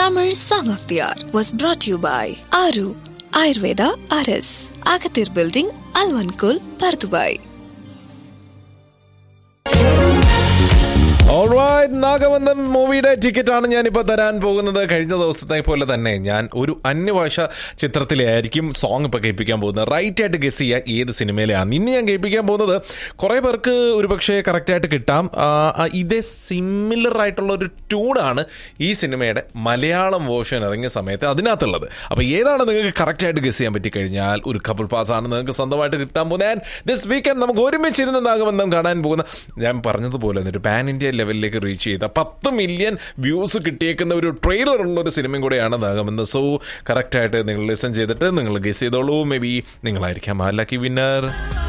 Tamil Song of the Hour was brought to you by Aru Ayurveda RS, Agathir Building, Alvankul, Pardubai. Alright, നാഗബന്ധം മൂവിയുടെ ticket ആണ് ഞാനിപ്പോൾ തരാൻ പോകുന്നത് കഴിഞ്ഞ ദിവസത്തെ പോലെ തന്നെ ഞാൻ ഒരു അന്യഭാഷ ചിത്രത്തിലായിരിക്കും സോങ് ഇപ്പോൾ കേൾപ്പിക്കാൻ പോകുന്നത് റൈറ്റ് ആയിട്ട് ഗസ് ചെയ്യാൻ ഏത് സിനിമയിലാണ് ഇന്ന് ഞാൻ കേൾപ്പിക്കാൻ പോകുന്നത് കുറേ പേർക്ക് ഒരുപക്ഷെ കറക്റ്റായിട്ട് കിട്ടാം ആ, ആ, ഇതേ സിമിലർ ആയിട്ടുള്ള ഒരു ട്യൂണാണ് ഈ സിനിമയുടെ മലയാളം വേർഷൻ ഇറങ്ങിയ സമയത്ത് അതിനകത്തുള്ളത് അപ്പോൾ ഏതാണ് നിങ്ങൾക്ക് കറക്റ്റായിട്ട് ഗസ് ചെയ്യാൻ പറ്റിക്കഴിഞ്ഞാൽ ഒരു കപ്പിൾ പാസ് ആണ് നിങ്ങൾക്ക് സ്വന്തമായിട്ട് കിട്ടാൻ പോകുന്നത് ദിസ് വീക്കെൻഡ് നമുക്ക് ഒരുമിച്ചിരുന്ന് നാഗബന്ധം കാണാൻ പോകുന്ന ഞാൻ പറഞ്ഞതുപോലെ തന്നെ ഒരു പാൻ ഇന്ത്യ ലെവലിലേക്ക് റീച്ച് ചെയ്ത പത്ത് മില്യൺ വ്യൂസ് കിട്ടിയേക്കുന്ന ഒരു ട്രെയിലർ ഉള്ള ഒരു സിനിമയും കൂടെയാണ് നാഗബന്ധം സോ കറക്റ്റായിട്ട് നിങ്ങൾ ലിസൺ ചെയ്തിട്ട് നിങ്ങൾ ഗസ് ചെയ്തോളൂ മേ ബി നിങ്ങളായിരിക്കാം ആ ലക്കി വിന്നർ